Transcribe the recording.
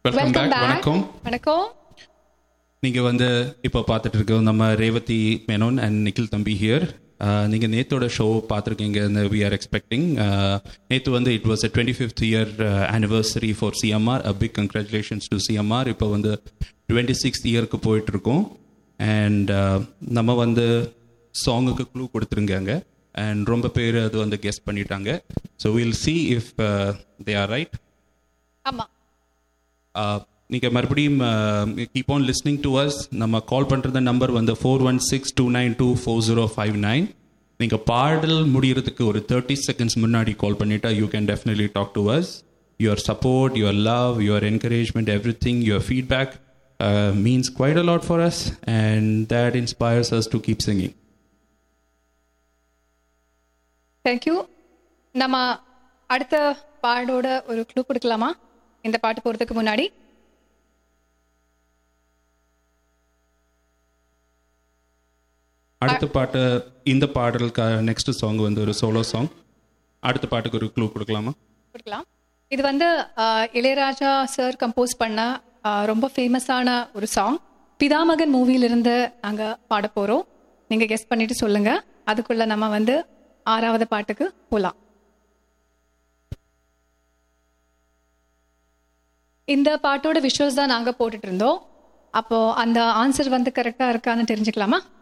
welcome welcome back back வணக்கம் வணக்கம் நீங்க வந்து இப்போ பார்த்துட்டு இருக்க நம்ம ரேவதி மேனோன் அண்ட் நிக்கில் தம்பி ஹியர் நீங்க நேத்தோட ஷோ பார்த்துருக்கீங்க இந்த வி ஆர் எக்ஸ்பெக்டிங் நேத்து வந்து it was twenty fifth year anniversary for CMR a big congratulations to CMR இப்போ வந்து டுவெண்ட்டி சிக்ஸ்த் இயருக்கு போயிட்டு இருக்கோம் அண்ட் நம்ம வந்து சாங்குக்கு க்ளூ கொடுத்துருங்க அண்ட் ரொம்ப பேர் அது வந்து கெஸ்ட் பண்ணிட்டாங்க so will see if they are right ஆமா நீங்கள் மறுபடியும் keep on listening to us நம்ம கால் பண்ணுறது நம்பர் வந்து four one six two nine two four zero five nine நீங்கள் பாடல் முடியறதுக்கு ஒரு தேர்ட்டி செகண்ட்ஸ் முன்னாடி கால் பண்ணிட்டா you can definitely talk to us your support your love your encouragement everything your feedback means quite a lot for us and that inspires us to keep singing thank you நம்ம அடுத்த பாடோட ஒரு clue கொடுக்கலாமா இந்த பாட்டு போறதுக்கு முன்னாடி அடுத்த பாட்டு இந்த பாடலுக்கு நெக்ஸ்ட் சாங் வந்து ஒரு சோலோ சாங் அடுத்த பாட்டுக்கு ஒரு க்ளூ கொடுக்கலாமா கொடுக்கலாம் இது வந்து ஆஹ், இளையராஜா சார் கம்போஸ் பண்ண ஆஹ், ரொம்ப ஃபேமஸான ஒரு சாங் பிதாமகன் மூவியிலிருந்து நாங்க பாட போறோம் நீங்க கெஸ் பண்ணிட்டு சொல்லுங்க அதுக்குள்ள நம்ம வந்து ஆறாவது பாட்டுக்கு போலாம் இந்த பாட்டோட விஷுவல்ஸ் தான் நாங்க போட்டுட்டு இருந்தோம் அப்போ அந்த ஆன்சர் வந்து கரெக்டா இருக்கான்னு தெரிஞ்சுக்கலாமா